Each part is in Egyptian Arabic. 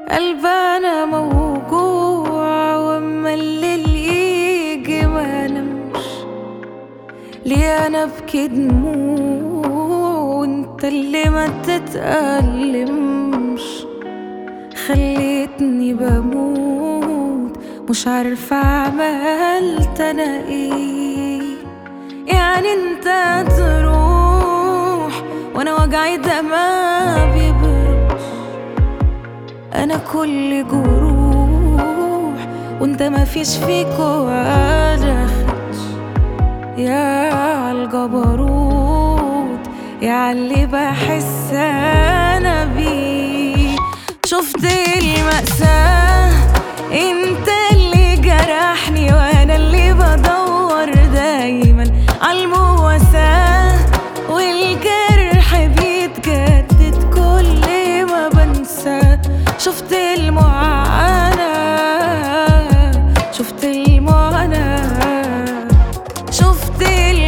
قلبنا موجوع واما الليل يجي ما نمش ليه انا ابكي دموع وانت اللي ما تتألمش خليتني بموت مش عارفة عملت انا ايه يعني انت تروح وانا وجعي ده ما بيبرش انا كل جروح وانت ما فيش فيك ولا خدش يا عالجبروت يا عاللي بحس انا بيه شفت المأساة انت اللي جرحني وانا اللي بدور دايما عالمواساة والجرح بيتجدد كل ما بنسى شفت المعاناة شفت المعاناة شفت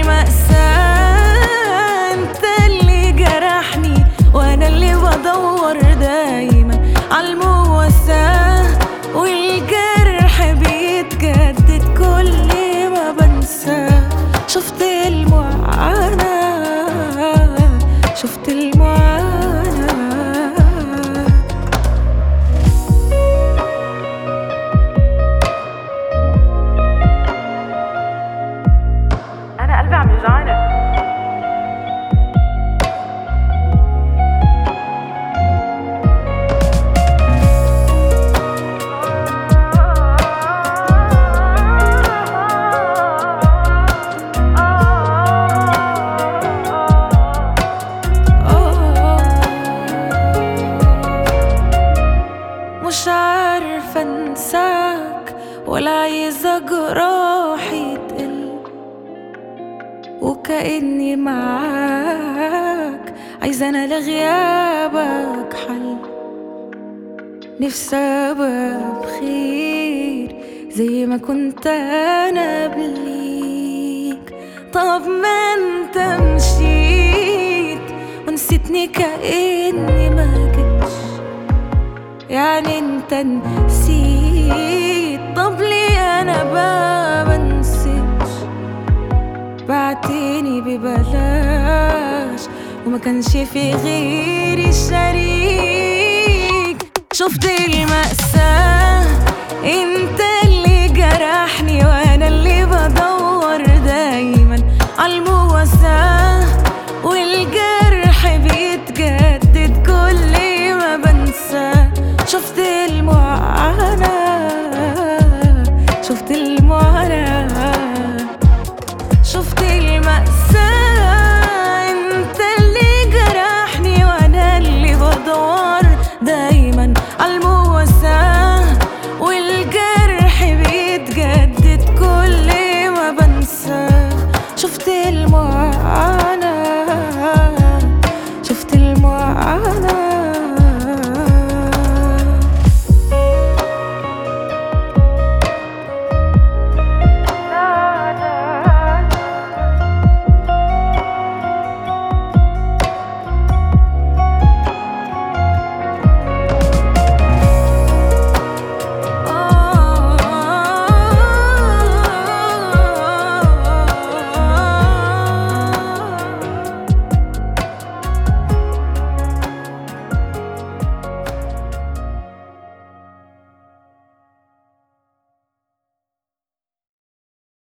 المأساة انت اللي جرحني وانا اللي بدور دايما عالمواساة والجرح بيتجدد كل ما بنسى شفت المعاناة شفت المعاناة انا قلبي عم يوجعني مش عارفة انساك ولا عايزة جراحي تقل وكأني معاك عايزة انا لغيابك حل نفسي ابقى بخير زي ما كنت انا قبليك طب ما انت مشيت ونسيتني كأني ما جيتش يعني انت نسيت طب ليه انا بقى منسيتش بعتني ببلاش وما كانش في غيري شريك شفت المأساة انت اللي جرحني وانا اللي بدور دايما عالمواساة والجرح بيتجدد كل ما بنسى شفت